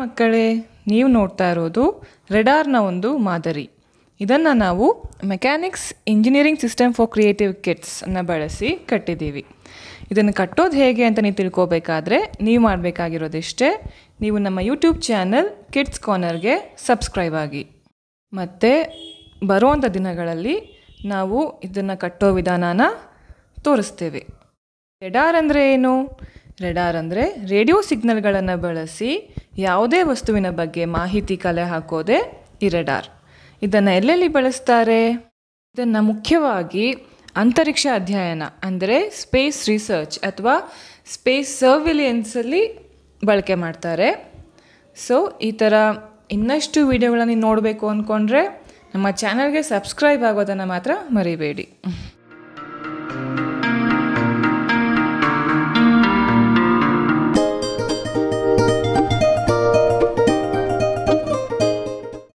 ಮಕ್ಕಳೇ ನೀವು ನೋಡ್ತಾ ಇರೋದು ರೆಡಾರ್ನ ಒಂದು ಮಾದರಿ ಇದನ್ನು ನಾವು mechanics engineering system for creative kits ಅನ್ನು ಬಳಸಿ ಕಟ್ಟಿದ್ದೀವಿ ಇದನ್ನು ಕಟ್ಟೋದು ಹೇಗೆ ಅಂತ ನೀವು ತಿಳ್ಕೊಬೇಕಾದ್ರೆ ನೀವು ಮಾಡಬೇಕಾಗಿರೋದಿಷ್ಟೇ ನೀವು ನಮ್ಮ ಯೂಟ್ಯೂಬ್ ಚಾನಲ್ ಕಿಡ್ಸ್ ಕಾರ್ನರ್ಗೆ ಸಬ್ಸ್ಕ್ರೈಬ್ ಆಗಿ ಮತ್ತು ಬರುವಂಥ ದಿನಗಳಲ್ಲಿ ನಾವು ಇದನ್ನು ಕಟ್ಟೋ ವಿಧಾನನ ತೋರಿಸ್ತೇವೆ ರೆಡಾರ್ ಅಂದರೆ ಏನು ರೆಡಾರ್ ಅಂದರೆ ರೇಡಿಯೋ ಸಿಗ್ನಲ್ಗಳನ್ನು ಬಳಸಿ ಯಾವುದೇ ವಸ್ತುವಿನ ಬಗ್ಗೆ ಮಾಹಿತಿ ಕಲೆ ಹಾಕೋದೇ ಈ ರೆಡಾರ್ ಇದನ್ನು ಎಲ್ಲೆಲ್ಲಿ ಬಳಸ್ತಾರೆ ಇದನ್ನು ಮುಖ್ಯವಾಗಿ ಅಂತರಿಕ್ಷ ಅಧ್ಯಯನ ಅಂದರೆ ಸ್ಪೇಸ್ ರಿಸರ್ಚ್ ಅಥವಾ ಸ್ಪೇಸ್ ಸರ್ವಿಲಿಯನ್ಸಲ್ಲಿ ಬಳಕೆ ಮಾಡ್ತಾರೆ ಸೊ ಈ ಥರ ಇನ್ನಷ್ಟು ವಿಡಿಯೋಗಳನ್ನ ನೀವು ನೋಡಬೇಕು ಅಂದ್ಕೊಂಡ್ರೆ ನಮ್ಮ ಚಾನಲ್ಗೆ ಸಬ್ಸ್ಕ್ರೈಬ್ ಆಗೋದನ್ನು ಮಾತ್ರ ಮರಿಬೇಡಿ